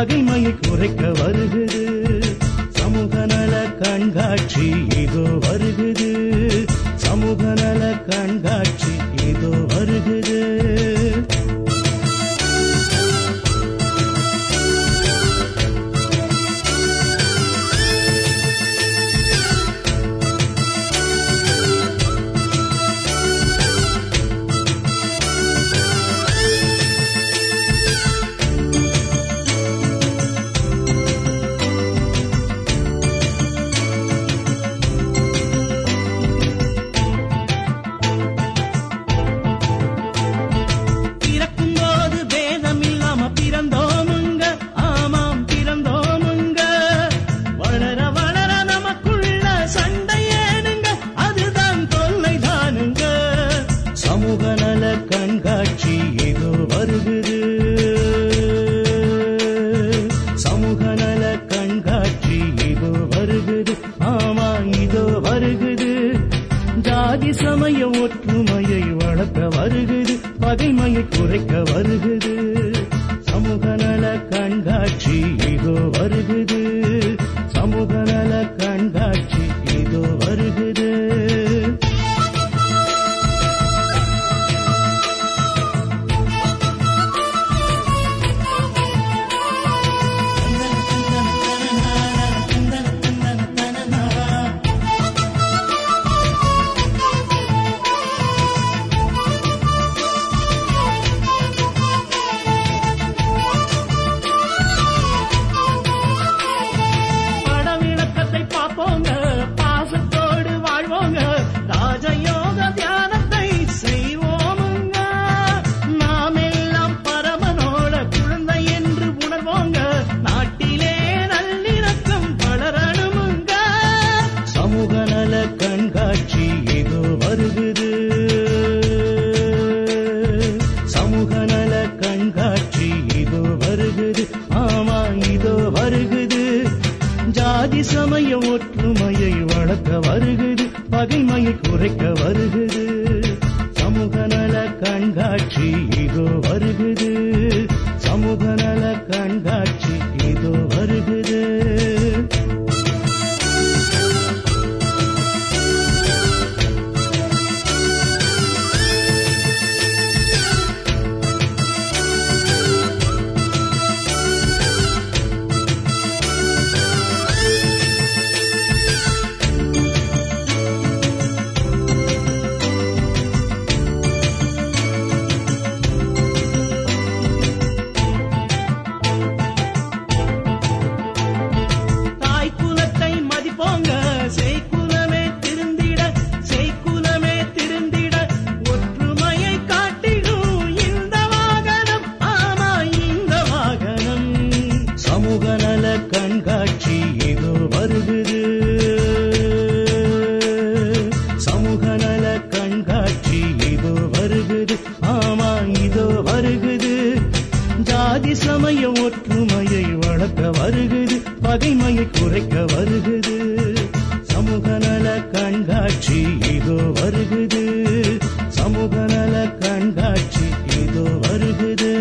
பகைமையை குறைக்க வருகுது சமூக நல கண்காட்சி இதோ வருகுது சமூக நல கண்காட்சி இதோ வருகுது பிறக்கும் போது வேதம் இல்லாம பிறந்தோமுங்க ஆமாம் பிறந்தோமுங்க வளர வளர நமக்குள்ள சண்டை ஏனுங்க அதுதான் தொல்லை தானுங்க சமூக நல கண்காட்சி இதோ வருகுது சமூக நல கண்காட்சி இதோ வருகுது ஆமா இதோ வருகுது ஜாதி சமய ஒற்றுமையை வளர்க்க வருகுது பகைமையை குறைக்க வருகுது சமூக நல கண்காட்சி இதோ வருகுது சமூக நல கண்காட்சி இதோ வருகுது படவிளக்கத்தை பார்ப்போங்க பாசத்தோடு வாழ்வோங்க ராஜயோக தியானத்தை செய்வோமுங்க நாம் எல்லாம் பரமனோட குழந்தை என்று உணர்வோங்க நாட்டிலே நல்லிணக்கம் வளரணுமுங்க சமூக நல கண்காட்சி இதோ வருகுது சமூக நல கண்காட்சி இதோ வருகுது ஆமா இதோ வருகுது ஜாதி சமய ஒற்றுமையை வளர்க்க வருகுது பகைமையை குறைக்க வருகுது சமூக நல கண்காட்சி இதோ வருகுது சமூக நல கண்காட்சி இதோ வருகுது தாய் குலத்தை மதிப்போங்க செய்குலமே திருந்திட செய்குலமே திருந்திட ஒற்றுமையை காட்டிடும் இந்த வாகனம் ஆமா இந்த வாகனம் சமூக நல கண்காட்சி இதோ வருகுது சமூக நல கண்காட்சி இதோ வருகுது ஆமா இதோ வருகுது ஜாதி சமய ஒற்றுமையை வளர்க்க வருகுது பகைமையை குறைக்க வருகுது சமூக நல கண்காட்சி இதோ வருகுது சமூக நல கண்காட்சி இதோ வருகுது